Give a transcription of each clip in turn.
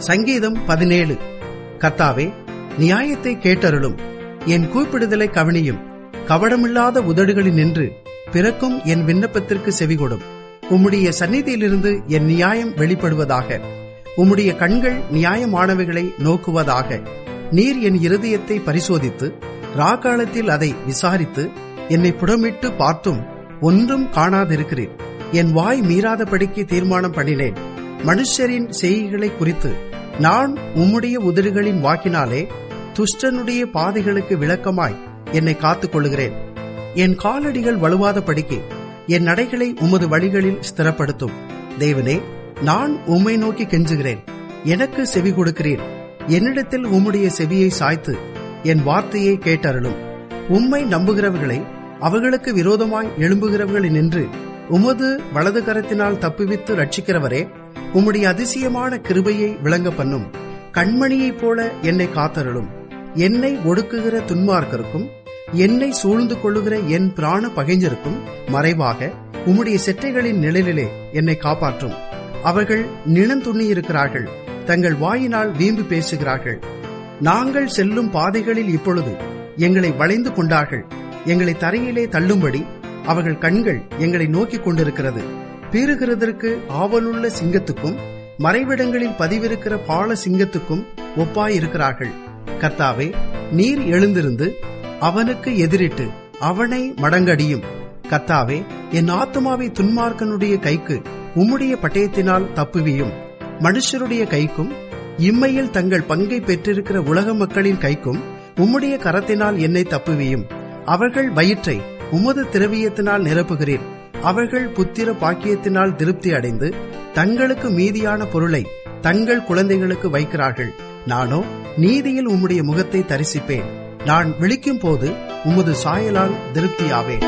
சங்கீதம் பதினேழு கர்த்தாவே நியாயத்தை கேட்டருளும் என் கூப்பிடுதலை கவனியும் கவடமில்லாத உதடுகளில் நின்று பிறக்கும் என் விண்ணப்பத்திற்கு செவிகொடும் உம்முடைய சந்நிதியிலிருந்து என் நியாயம் வெளிப்படுவதாக உம்முடைய கண்கள் நியாயமானவைகளை நோக்குவதாக நீர் என் இருதயத்தை பரிசோதித்து ராக்காலத்தில் அதை விசாரித்து என்னை புடமிட்டு பார்த்தும் ஒன்றும் காணாதிருக்கிறேன் என் வாய் மீறாதபடிக்கு தீர்மானம் பண்ணினேன் மனுஷரின் செய்கைகளை குறித்து நான் உம்முடைய உதடுகளின் வாக்கினாலே துஷ்டனுடைய பாதைகளுக்கு விளக்கமாய் என்னை காத்துக் கொள்ளுகிறேன் என் காலடிகள் வலுவாதபடிக்கு என் நடைகளை உமது வழிகளில் ஸ்திரப்படுத்தும் தேவனே நான் உம்மை நோக்கி கெஞ்சுகிறேன் எனக்கு செவி கொடுக்கிறீர் என்னிடத்தில் உம்முடைய செவியை சாய்த்து என் வார்த்தையை கேட்டருளும் உம்மை நம்புகிறவர்களை அவர்களுக்கு விரோதமாய் எழும்புகிறவர்களை நின்று உமது வலது கரத்தினால் தப்புவித்து ரட்சிக்கிறவரே உம்முடைய அதிசயமான கிருபையை விளங்க பண்ணும் கண்மணியைப் போல என்னை காத்தருளும் என்னை ஒடுக்குகிற துன்மார்க்கருக்கும் என்னை சூழ்ந்து கொள்ளுகிற என் பிராண பகைஞருக்கும் மறைவாக உம்முடைய செட்டைகளின் நிழலிலே என்னை காப்பாற்றும் அவர்கள் நிலந்துண்ணியிருக்கிறார்கள் தங்கள் வாயினால் வீம்பு பேசுகிறார்கள் நாங்கள் செல்லும் பாதைகளில் இப்பொழுது எங்களை வளைந்து கொண்டார்கள் எங்களை தரையிலே தள்ளும்படி அவர்கள் கண்கள் எங்களை நோக்கிக் கொண்டிருக்கிறது பீறுகிறதற்கு ஆவலுள்ள சிங்கத்துக்கும் மறைவிடங்களில் பதிவிருக்கிற பால சிங்கத்துக்கும் ஒப்பாயிருக்கிறார்கள் கர்த்தாவே நீர் எழுந்திருந்து அவனுக்கு எதிரிட்டு அவனை மடங்கடியும் கர்த்தாவே என் ஆத்மாவை துன்மார்க்கனுடைய கைக்கு உம்முடைய பட்டயத்தினால் தப்புவியும் மனுஷருடைய கைக்கும் இம்மையில் தங்கள் பங்கை பெற்றிருக்கிற உலக மக்களின் கைக்கும் உம்முடைய கரத்தினால் என்னை தப்புவியும் அவர்கள் வயிற்றை உமது திரவியத்தினால் நிரப்புகிறேன் அவர்கள் புத்திர பாக்கியத்தினால் திருப்தி அடைந்து தங்களுக்கு மீதியான பொருளை தங்கள் குழந்தைகளுக்கு வைக்கிறார்கள் நானோ நீதியில் உம்முடைய முகத்தை தரிசிப்பேன் நான் விழிக்கும் போது உமது சாயலால் திருப்தியாவேன்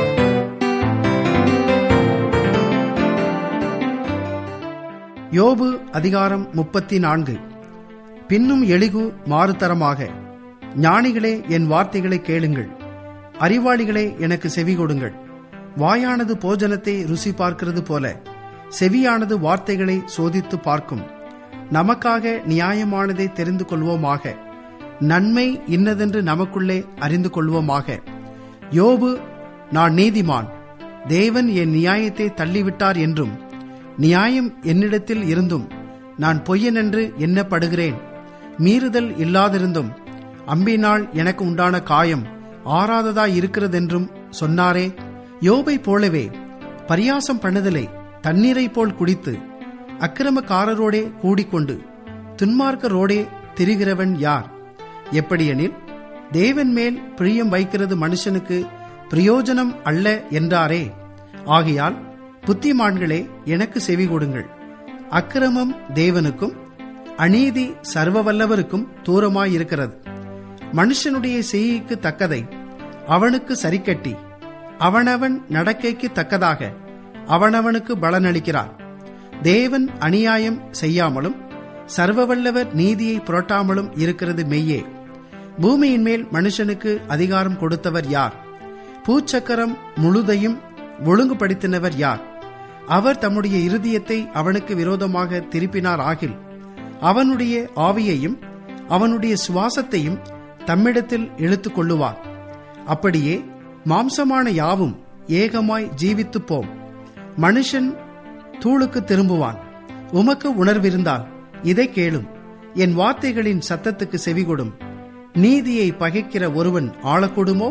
யோபு அதிகாரம் முப்பத்தி நான்கு பின்னும் எளிகு மாறுதரமாக ஞானிகளே என் வார்த்தைகளை கேளுங்கள் அறிவாளிகளே எனக்கு செவி கொடுங்கள் வாயானது போஜனத்தை ருசி பார்க்கிறது போல செவியானது வார்த்தைகளை சோதித்து பார்க்கும் நமக்காக நியாயமானதை தெரிந்து கொள்வோமாக நன்மை இன்னதென்று நமக்குள்ளே அறிந்து கொள்வோமாக யோபு நான் நீதிமான் தேவன் என் நியாயத்தை தள்ளிவிட்டார் என்றும் நியாயம் என்னிடத்தில் இருந்தும் நான் பொய்யனென்று எண்ணப்படுகிறேன் மீறுதல் இல்லாதிருந்தும் அம்பினால் எனக்கு உண்டான காயம் ஆறாததாய் இருக்கிறதென்றும் சொன்னாரே யோபை போலவே பரியாசம் பண்ணுதலை தண்ணீரை போல் குடித்து அக்கிரமக்காரரோடே கூடிக்கொண்டு துன்மார்க்கரோடே திரிகிறவன் யார் எப்படியெனில் தேவன் மேல் பிரியம் வைக்கிறது மனுஷனுக்கு பிரயோஜனம் அல்ல என்றாரே ஆகையால் புத்திமான்களே எனக்கு செவி கொடுங்கள் அக்கிரமம் தேவனுக்கும் அநீதி சர்வவல்லவருக்கும் தூரமாயிருக்கிறது மனுஷனுடைய செய்கைக்கு தக்கதை அவனுக்கு சரிக்கட்டி அவனவன் நடக்கைக்கு தக்கதாக அவனவனுக்கு பலனளிக்கிறார் தேவன் அநியாயம் செய்யாமலும் சர்வவல்லவர் நீதியை புரட்டாமலும் இருக்கிறது மெய்யே பூமியின் மேல் மனுஷனுக்கு அதிகாரம் கொடுத்தவர் யார் பூச்சக்கரம் முழுதையும் ஒழுங்குபடுத்தினவர் யார் அவர் தம்முடைய இருதயத்தை அவனுக்கு விரோதமாக திருப்பினார் ஆகில் அவனுடைய ஆவியையும் அவனுடைய சுவாசத்தையும் தம்மிடத்தில் இழுத்துக் கொள்ளுவார் அப்படியே மாம்சமான யாவும் ஏகமாய் ஜீவித்துப் போம் மனுஷன் தூளுக்கு திரும்புவான் உமக்கு உணர்விருந்தால் இதை கேளும் என் வார்த்தைகளின் சத்தத்துக்கு செவிகொடும் நீதியை பகைக்கிற ஒருவன் ஆளக்கூடுமோ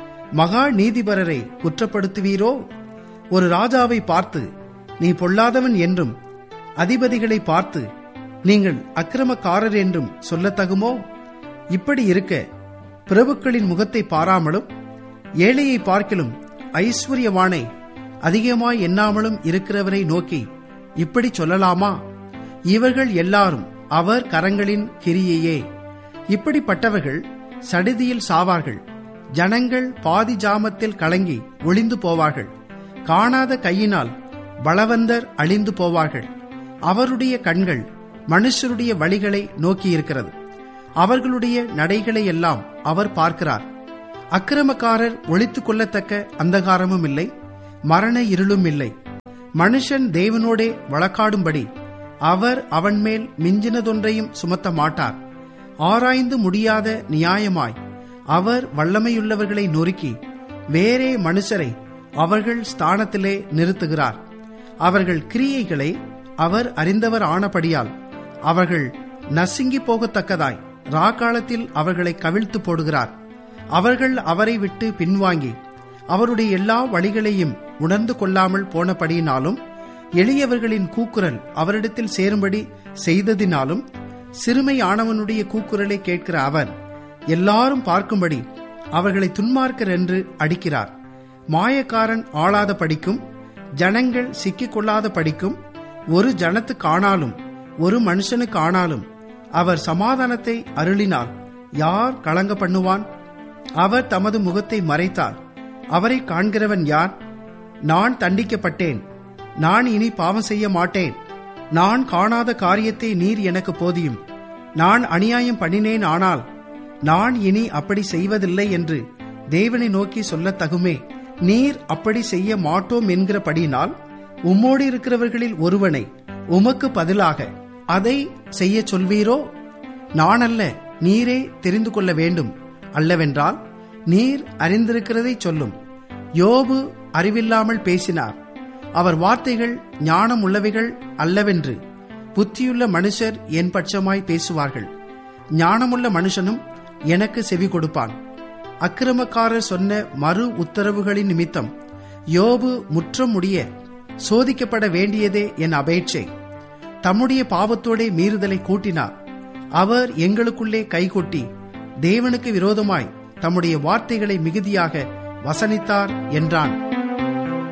மகா நீதிபரரை குற்றப்படுத்துவீரோ ஒரு ராஜாவை பார்த்து நீ பொல்லாதவன் என்றும் அதிபதிகளை பார்த்து நீங்கள் அக்கிரமக்காரர் என்றும் சொல்லத்தகுமோ இப்படி இருக்க பிரபுக்களின் முகத்தை பாராமலும் ஏழையை பார்க்கிலும் ஐஸ்வர்யவானை அதிகமாய் எண்ணாமலும் இருக்கிறவரை நோக்கி இப்படி சொல்லலாமா இவர்கள் எல்லாரும் அவர் கரங்களின் கிரியையே இப்படிப்பட்டவர்கள் சடிதியில் சாவார்கள் ஜனங்கள் பாதி ஜாமத்தில் கலங்கி ஒளிந்து போவார்கள் காணாத கையினால் பலவந்தர் அழிந்து போவார்கள் அவருடைய கண்கள் மனுஷருடைய வழிகளை நோக்கியிருக்கிறது அவர்களுடைய நடைகளை எல்லாம் அவர் பார்க்கிறார் அக்கிரமக்காரர் ஒழித்துக் கொள்ளத்தக்க அந்தகாரமும் இல்லை மரண இருளும் இல்லை மனுஷன் தேவனோடே வழக்காடும்படி அவர் அவன் மேல் மிஞ்சினதொன்றையும் சுமத்த மாட்டார் ஆராய்ந்து முடியாத நியாயமாய் அவர் வல்லமையுள்ளவர்களை நொறுக்கி வேறே மனுஷரை அவர்கள் ஸ்தானத்திலே நிறுத்துகிறார் அவர்கள் கிரியைகளை அவர் அறிந்தவர் ஆனபடியால் அவர்கள் நசுங்கி போகத்தக்கதாய் ராக்காலத்தில் அவர்களை கவிழ்த்து போடுகிறார் அவர்கள் அவரை விட்டு பின்வாங்கி அவருடைய எல்லா வழிகளையும் உணர்ந்து கொள்ளாமல் போனபடியினாலும் எளியவர்களின் கூக்குரல் அவரிடத்தில் சேரும்படி செய்ததினாலும் சிறுமையானவனுடைய கூக்குரலை கேட்கிற அவர் எல்லாரும் பார்க்கும்படி அவர்களை துன்மார்க்கர் என்று அடிக்கிறார் மாயக்காரன் ஆளாத படிக்கும் ஜனங்கள் சிக்கிக் கொள்ளாத படிக்கும் ஒரு ஜனத்துக்கு ஆனாலும் ஒரு மனுஷனுக்கு ஆனாலும் அவர் சமாதானத்தை அருளினால் யார் கலங்க பண்ணுவான் அவர் தமது முகத்தை மறைத்தார் அவரை காண்கிறவன் யார் நான் தண்டிக்கப்பட்டேன் நான் இனி பாவம் செய்ய மாட்டேன் நான் காணாத காரியத்தை நீர் எனக்கு போதியும் நான் அநியாயம் பண்ணினேன் ஆனால் நான் இனி அப்படி செய்வதில்லை என்று தேவனை நோக்கி சொல்லத் தகுமே நீர் அப்படி செய்ய மாட்டோம் என்கிறபடியினால் உம்மோடு இருக்கிறவர்களில் ஒருவனை உமக்கு பதிலாக அதை செய்ய சொல்வீரோ நான் அல்ல நீரே தெரிந்து கொள்ள வேண்டும் அல்லவென்றால் நீர் அறிந்திருக்கிறதை சொல்லும் யோபு அறிவில்லாமல் பேசினார் அவர் வார்த்தைகள் ஞானம் உள்ளவைகள் அல்லவென்று புத்தியுள்ள மனுஷர் என் பட்சமாய் பேசுவார்கள் ஞானமுள்ள மனுஷனும் எனக்கு செவி கொடுப்பான் அக்கிரமக்காரர் சொன்ன மறு உத்தரவுகளின் நிமித்தம் யோபு முற்றம் முடிய சோதிக்கப்பட வேண்டியதே என் அபேட்சை தம்முடைய பாவத்தோடே மீறுதலை கூட்டினார் அவர் எங்களுக்குள்ளே கைகொட்டி தேவனுக்கு விரோதமாய் தம்முடைய வார்த்தைகளை மிகுதியாக வசனித்தார் என்றான்